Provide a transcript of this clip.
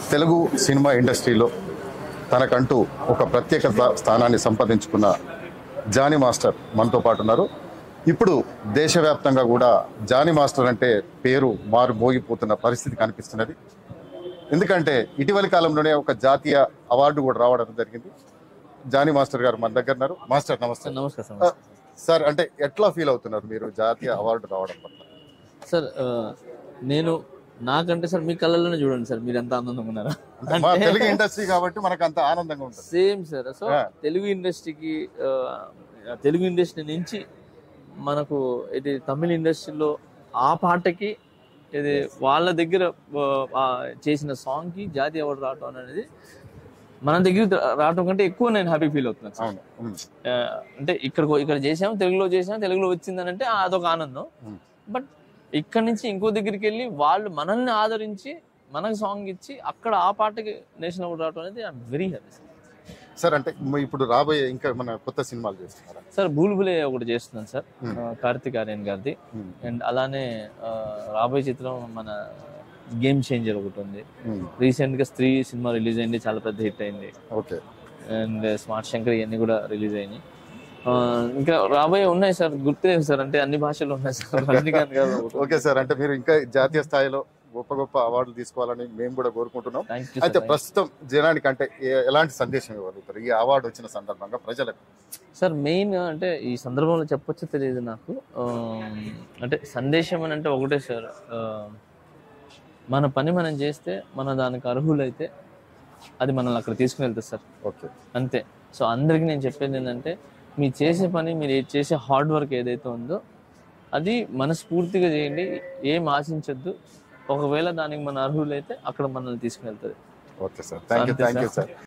Telugu cinema ఇండస్ట్రీలో తనకంటూ ఒక ప్రత్యేక స్థా- స్థానాన్ని సంపాదించుకున్న జానీ మాస్టర్ మనతో పాటు ఉన్నారు ఇప్పుడు దేశవ్యాప్తంగా కూడా జానీ మాస్టర్ అంటే పేరు మారు మోగిపోతున్న పరిస్థితి కనిపిస్తున్నది ఎందుకంటే ఇటీవలి కాలంలోనే ఒక జాతీయ అవార్డు కూడా రావడం జరిగింది జానీ మాస్టర్ గారు మన దగ్గర ఉన్నారు మాస్టర్ నమస్తే సార్ నమస్కారం ఆ, సార్ సార్ అంటే ఎట్లా ఫీల్ అవుతున్నారు మీరు జాతీయ అవార్డు రావడం పట్ల సార్ ఆ, నేను నాకంటే సార్ మీ కళ్ళల్లోనే చూడండి సార్ మీరు ఎంత ఆనందంగా ఉన్నారా మా తెలుగు ఇండస్ట్రీ కాబట్టి మనకు అంత ఆనందంగా ఉంటుంది సేమ్ సార్ సో ఆ. తెలుగు ఇండస్ట్రీకి ఆ, తెలుగు ఇండస్ట్రీ నుంచి మనకు ఇది తమిళ ఇండస్ట్రీలో ఆ పాటకి ఇది వాళ్ళ దగ్గర ఆ, ఆ, చేసిన సాంగ్ కి జాతీయ అవార్డు రావటం అనేది మన దగ్గర రావటం కంటే ఎక్కువ నేను హ్యాపీ ఫీల్ అవుతున్నాను సార్. అవును ఉమ్. ఆ, అంటే ఇక్కడ ఇక్కడ చేసాము తెలుగులో చేసాము తెలుగులో వచ్చిందని అంటే ఆ, అదొక ఆనందం Hmm. బట్ ఇక్కడ నుంచి ఇంకో దగ్గరికి వెళ్ళి వాళ్ళు మనల్ని ఆదరించి మనకు సాంగ్ ఇచ్చి అక్కడ ఆ పాటకి నేషనల్ అవార్డు రావడం అనేది ఐఎమ్ వెరీ హ్యాపీ సార్ అంటే మ- ఇప్పుడు రాబోయే ఇంకా మన కొత్త సినిమాలు చేస్తున్నారా సార్ బూల్బులే ఒకటి చేస్తున్నాను సార్ Hmm. ఆ, కార్తిక్ ఆర్యన్ గారిది ఉమ్. అండ్ అలానే ఆ, రాబోయే చిత్రం మన గేమ్ చేంజర్ ఒకటి ఉంది ఉమ్. రీసెంట్ గా స్త్రీ సినిమా రిలీజ్ అయింది చాలా పెద్ద హిట్ అయింది ఓకే అండ్ స్మార్ట్ శంకర్ ఇవన్నీ కూడా రిలీజ్ అయినాయి ఆ, ఇంకా రాబోయే ఉన్నాయి సార్ గుర్తులేవు సార్ అంటే అన్ని భాషలు ఉన్నాయి సార్ రజనీకాంత్ గారు ఒకటి. ఓకే సార్ అంటే మీరు ఇంకా జాతీయ స్థాయిలో గొప్ప గొప్ప అవార్డులు తీసుకోవాలని మేము కూడా కోరుకుంటున్నాం Thank you, అయితే sir. ప్రస్తుతం జనానికి అంటే ఏ- ఎలాంటి సందేశం ఇవ్వగలుగుతారు ఈ అవార్డు వచ్చిన సందర్భంగా ప్రజలకు సార్ మెయిన్ అంటే ఈ సందర్భంలో చెప్పొచ్చో తెలియదు నాకు ఆ, అంటే సందేశం అని అంటే ఒకటే సార్ ఆ, మన పని మనం చేస్తే మన దానికి అర్హులైతే అది మనల్ని అక్కడ తీసుకుని వెళ్తుంది సార్ ఓకే అంతే సో అందరికీ నేను చెప్పేది ఏంటంటే మీరు చేసే పని మీరు ఏ- చేసే హార్డ్ వర్క్ ఏదైతే ఉందో అది మనస్ఫూర్తిగా చేయండి ఏం ఆశించొద్దు ఒకవేళ దానికి మన అర్హులైతే అక్కడ మనల్ని తీసుకుని వెళ్తుంది ఓకే సార్ థ్యాంక్ యూ అంతే థ్యాంక్ యూ సార్. సార్